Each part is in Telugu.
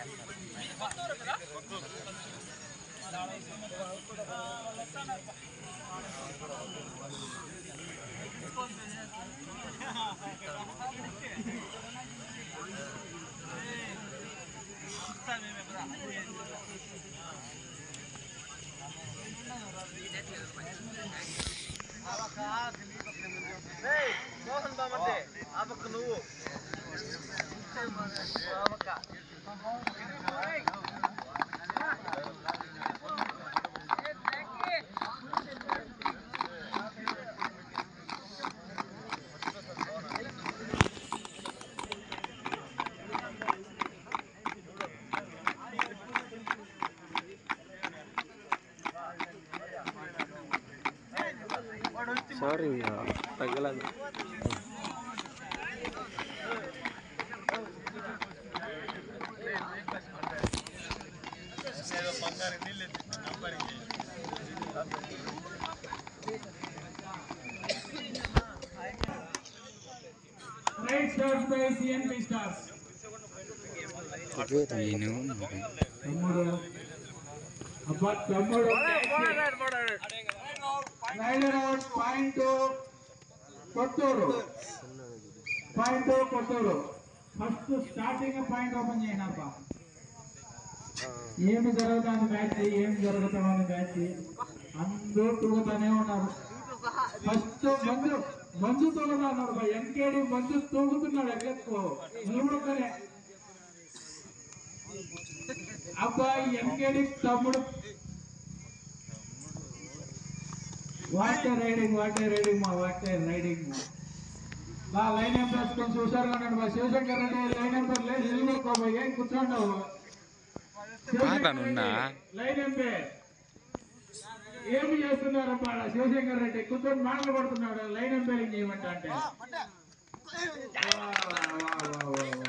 సారీ తగ్గలేదు Right stars by CNP stars. తమ్ముడు అబ్బా తమ్ముడు raider out point Kothuru point Kothuru first starting point open చేయండి అబ్బా ఏమి జరుగుతుంది మ్యాచ్ ఏమి జరుగుతుంది మ్యాచ్ అందరూ తూగుతానే ఉన్నారు ఫస్ట్ మంజు మంజు తూగుతున్నారు ఎంకేడి మంజు తూగుతున్నాడు ఎక్కడికో నిలబడుకొని అబ్బాయి ఎంకేడి తమ్ముడు వాటే రైడింగ్ వాటే రైడింగ్ మా వాటే రైడింగ్ మా బా లైన్ నెంబర్ కొంచెం హుషారుగా ఉన్నాడు బా శివశంకర్ రెడ్డి లైన్ నెంబర్ లేదు నిలబడుకోబోయే ఏం కూర్చోండవు మాట్లాడున్నా? లైన్ నెంబర్ ఏమి చేస్తున్నారు అబ్బా శివశంకర్ రెడ్డి కూర్చొని మాటలు పడుతున్నాడు లైన్ ఎంపైరింగ్ చేయమంట అంటే వా, వా, వా, వా, వా, వా.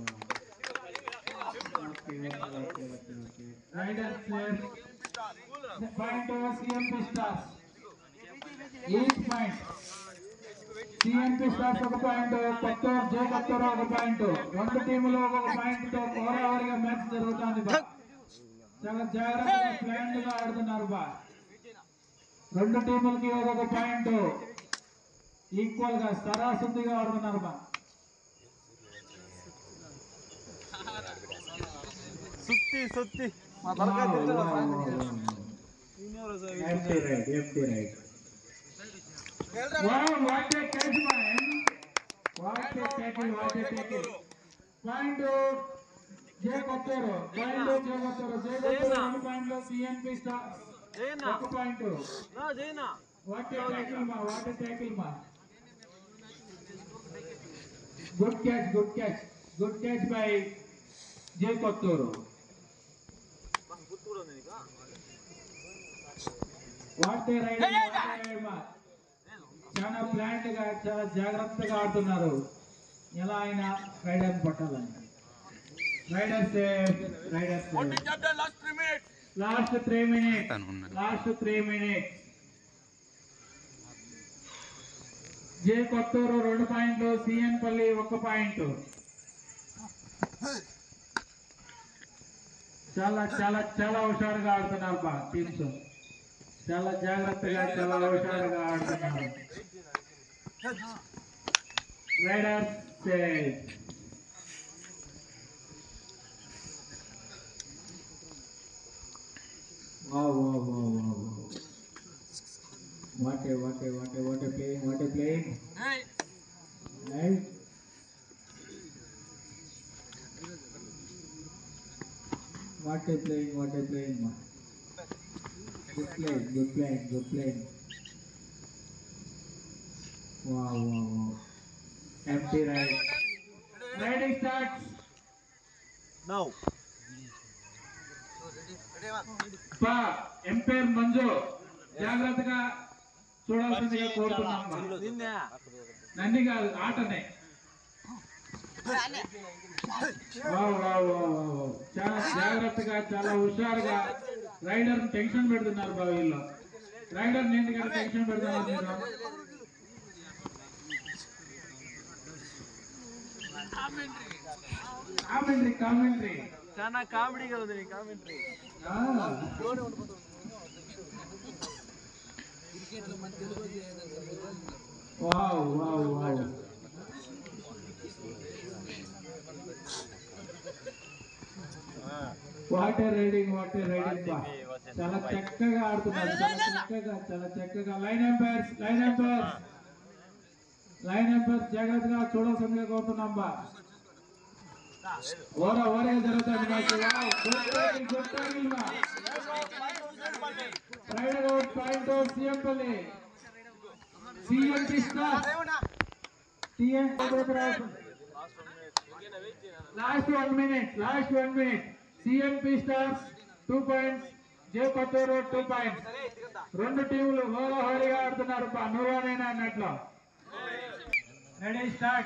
Okay, okay, okay, okay, okay. Raider player point CMP stars eight point CMP stars ఒక పాయింట్ కొత్త జే కొత్తూరు ఒక పాయింట్ రెండు టీములు ఒక పాయింట్ తో హోరాహోరీగా మ్యాచ్ జరుగుతుంది బా చాలా జాగ్రత్తగా ప్లాన్ గా ఆడుతున్నారు బా రెండు టీములకి ఒక్కొక్క పాయింట్ ఈక్వల్ గా సరాసందిగా ఆడుతున్నారు బా సుత్తి సుత్తి మా Empty right, empty right. Wow, what a catch, man. What a tackle, what a tackle. Point J Kothur point J Kothur J Kothur రెండు పాయింట్లు సిఎంపి స్టార్ ఒక పాయింట్ వాట్ ఏ ట్యాకిల్ మా వాట్ ఏ ట్యాకిల్ మా good catch good catch good catch by J Kothur what a raid మా చాలా ప్లాంట్ గా చాలా జాగ్రత్తగా ఆడుతున్నారు ఎలా అయినా రైడర్ పట్టాలని raider safe raider safe last three minutes తను ఉన్నాడు. Last three minutes J Kothur రెండు పాయింట్లు సిఎన్ పల్లి ఒక పాయింట్ చాలా చాలా చాలా హుషారుగా ఆడుతున్నారు బా టీమ్స్ చాలా జాగ్రత్తగా చాలా హుషారుగా ఆడుతున్నారు raider safe Wow, wow, wow, wow, wow. What a, what a, what a, what a playing, what a playing. Right? What a playing, what a playing, man. Good playing, good playing, good playing. Wow, wow, wow. Empty right. Riding starts. Now బా ఎంపైర్ మంజు జాగ్రత్తగా చూడాల్సిందిగా కోరుతున్నాం నిన్నే నంది కాదు ఆటనే wow, wow, wow, wow, wow. చాలా జాగ్రత్తగా చాలా హుషారుగా రైడర్ టెన్షన్ పెడుతున్నారు బా వీళ్ళు రైడర్ నేను టెన్షన్ పెడుతున్నారు మీరు కామెంట్రీ కామెంట్రీ చాలా కామెడీగా ఉంది నీ commentary wow wow wow what a riding what a riding బా చాలా చక్కగా ఆడుతున్నారు చాలా చక్కగా చాలా చక్కగా line umpires line umpires line umpires జాగ్రత్తగా చూడాల్సిందిగా కోరుతున్నాం బా ఓర ఓరే జరుగుతుంది match wow good riding good riding బా రైడ్ అవుట్ పాయింట్ సీఎంపల్లి CM Krishna CM last one minute last one minute CMP stars two points J Kothur two points రెండు టీములు హోరాహోరీగా ఆడుతున్నారు పా నూరానైనా అన్నట్లు రెడీ స్టార్ట్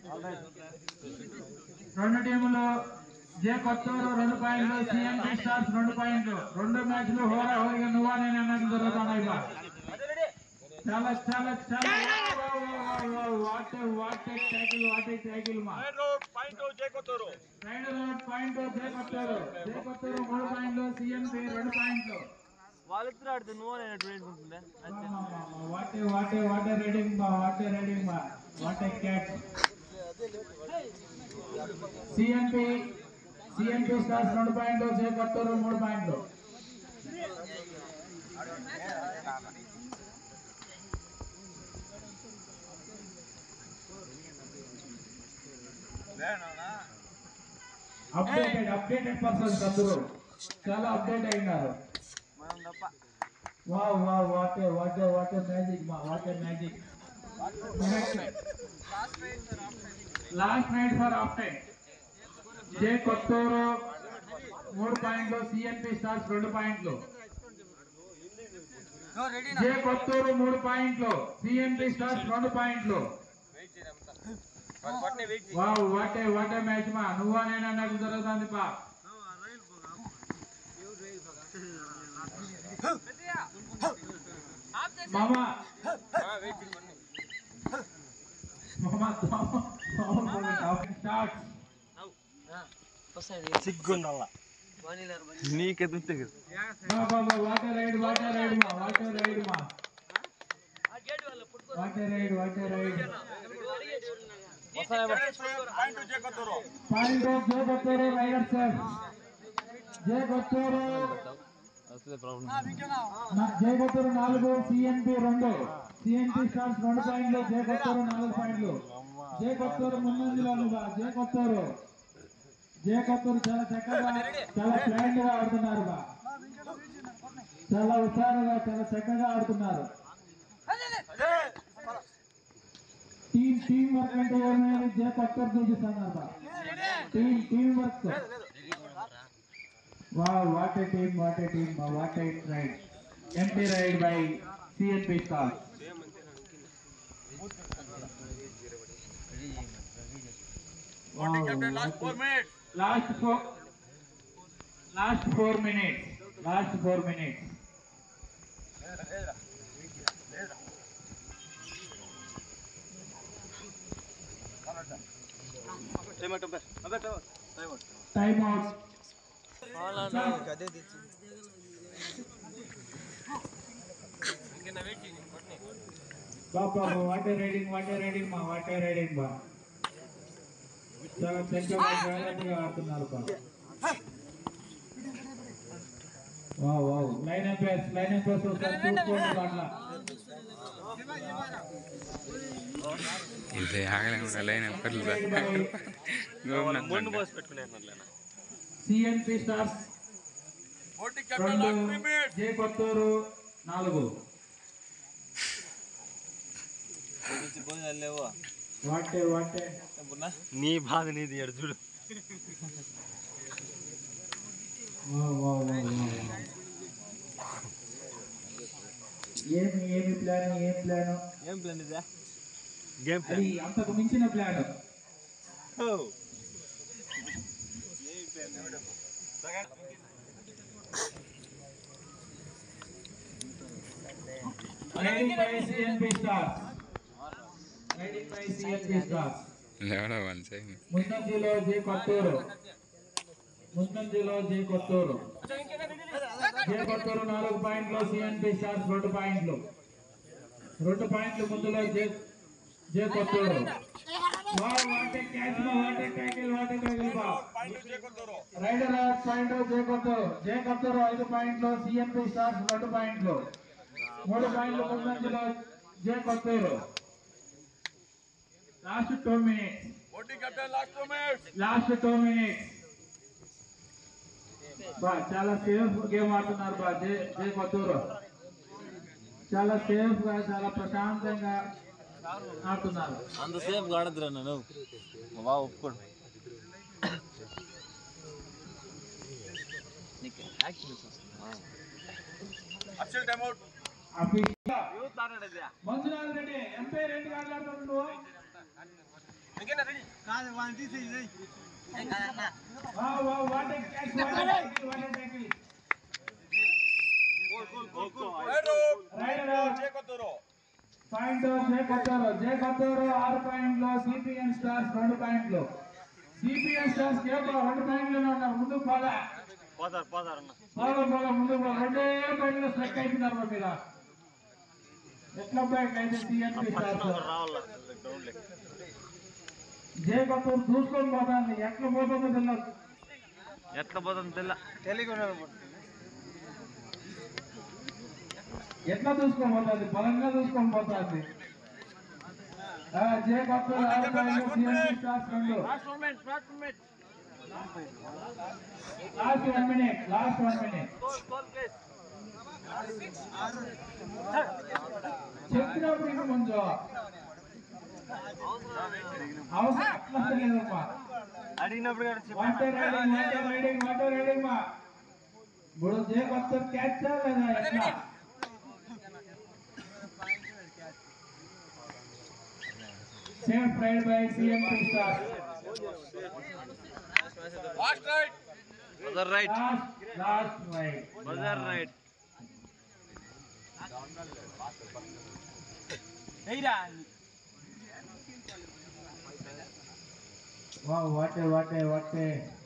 రెండు టీములు జే కొత్తూరు రెండు పాయింట్లు సిఎంపి స్టార్స్ రెండు పాయింట్లు రెండు మ్యాచ్లు హోరాహోరీగా నువ్వానైనా అన్నట్లు జరుగుతున్నాయి బా చాలా చాలా చాలా what what tackle what tackle మా point J Kothur raid out point J Kothur J Kothur మూడు పాయింట్లు సిఎంపి రెండు పాయింట్లు వాళ్ళిద్దరు ఆడితే నువ్వు నేను ట్రైన్ ఉంటుందా వాట్ వాట్ వాట్ రైడింగ్ మా వాట్ రైడింగ్ మా what catch CMP CMP stars రెండు పాయింట్లు జే కొత్తూరు మూడు పాయింట్లు అప్డేటెడ్ అప్డేటెడ్ పర్సన్స్ అందరూ చాలా అప్డేట్ అయినారు మనం తప్ప wow wow what what what magic మా what magic last night for of time J Kothur మూడు పాయింట్లు సిఎన్పి స్టార్స్ రెండు పాయింట్లు జే కొత్తూరు మూడు పాయింట్లు సిఎన్పి స్టార్స్ రెండు పాయింట్లు వావ్ వాట్ వాట్ మ్యాచ్ మా నువ్వా నేను అన్నట్టు జరుగుతుంది పా మామ మామ స్టార్ట్ సిగ్గుండల్లా నీకెదుగుతుంది బాబా వాటర్ రైడ్ వాటర్ రైడ్ మా వాటర్ రైడ్ మా what a raid what a raid point J Kothur point of J Kothur raider sir J Kothur నా- జే కొత్తూరు నాలుగు సిఎన్పి రెండు సిఎన్పి స్టార్స్ రెండు పాయింట్లు జే కొత్తూరు నాలుగు పాయింట్లు జే కొత్తూరు ముందంజలో ఉందిగా జే కొత్తూరు జే కొత్తూరు చాలా చక్కగా చాలా ప్లాంట్ గా ఆడుతున్నారు బా చాలా హుషారుగా చాలా చక్కగా ఆడుతున్నారు టీమ్ టీమ్ వర్క్ అంటే ఏమైనా జే కొత్తూరు చూపిస్తున్నారు బా team team work Wow, what a team, what a team, uh, what a ride. Empty ride by CNP Stars. Wow, last four what minutes a- last four, last four minutes, last four minutes. Time out. బాబా వాటర్ రైడింగ్ వాటర్ రైడింగ్ మా వాటర్ రైడింగ్ బా చాలా చక్కగా జాగ్రత్తగా ఆడుతున్నారు బా wow wow line umpires line umpires ఒకసారి చూసుకోండి అట్లా ఇంత ఆగలేకుండా లైన్ ఎప్పర్లు మొండు పోసి పెట్టుకునేట్లే సిఎన్పి స్టార్స్ ఓటీ కెప్టెన్ రెండు last three minutes J Kothur నాలుగు వాటే వాటే నీ బాధ నీది ఎడు చూడు వావ్ వావ్ వావ్ వావ్ ఏమి ఏమి ప్లాన్ ఏం ప్లాన్ ఏం ప్లాన్ ఇదే గేమ్ అది అంతకు మించిన plan Riding by CNP Stars. Riding by CNP Stars. లేవడా వన్ సైడ్ ముందంజలో జే కొత్తూరు ముందంజలో జే కొత్తూరు జే కొత్తూరు నాలుగు పాయింట్లు సిఎన్పి స్టార్స్ రెండు పాయింట్లు రెండు పాయింట్లు ముందులో J J Kothur wow what a catch మా what a tackle what a tackle బా point J Kothur raider of point J Kothur J Kothur ఐదు పాయింట్లు సిఎన్పి స్టార్స్ రెండు పాయింట్లు మూడు పాయింట్లు ముందంజలో జే కొత్తూరు last two minutes OT captain last two minutes last two minutes బా చాలా సేఫ్ గేమ్ ఆడుతున్నారు బా జే జే కొత్తూరు చాలా సేఫ్ గా చాలా ప్రశాంతంగా ఆడుతున్నారు అంతసేపు ఆడదురా నేను మా బావ ఒప్పుకోడు నీకు active actual time out official Manjunath Reddy umpire రెండు మాట్లాడుతున్నాడు నువ్వు వా వా what a catch what a tackle what a tackle raider out J Kothur point J Kothur J Kothur ఆరు పాయింట్లు సిపిఎన్ స్టార్స్ రెండు పాయింట్లు సిపిఎన్ స్టార్స్ కేవలం రెండు పాయింట్లోనే ఉన్నారు ముందుకు పోలే పోతారు పోతారు అన్న పోలే పోలే ముందుకు పోలే రెండే పాయింట్లు స్ట్రక్ అయిపోయినారు మరి మీరు ఎట్లా బ్యాక్ అయితే సిఎన్పి స్టార్స్ రావాల గ్రౌండ్ జే కొత్తూరు దూసుకొని పోతాంది ఎట్లా పోతుందో తెలియదు ఎట్లా పోతుంది తెల్ల ఎట్లా దూసుకొని పోతుంది బలంగా దూసుకొని పోతుంది ఆ, జే కొత్తూరు ఆరు పాయింట్లు సిఎన్పి స్టార్స్ రెండు last one minute last one minute చెప్పినప్పుడు ఇక ముందు అవసరం అట్లా లేదమ్మా అడిగినప్పుడు కూడా చెప్పు. What a riding what a riding what a riding మా ఇప్పుడు జే కొత్త క్యాచ్ లేదా ఎట్లా safe raid by CMP star last right బజార్ రైట్ లాస్ట్ లాస్ట్ రైడ్ బజార్ right wow what a what a what A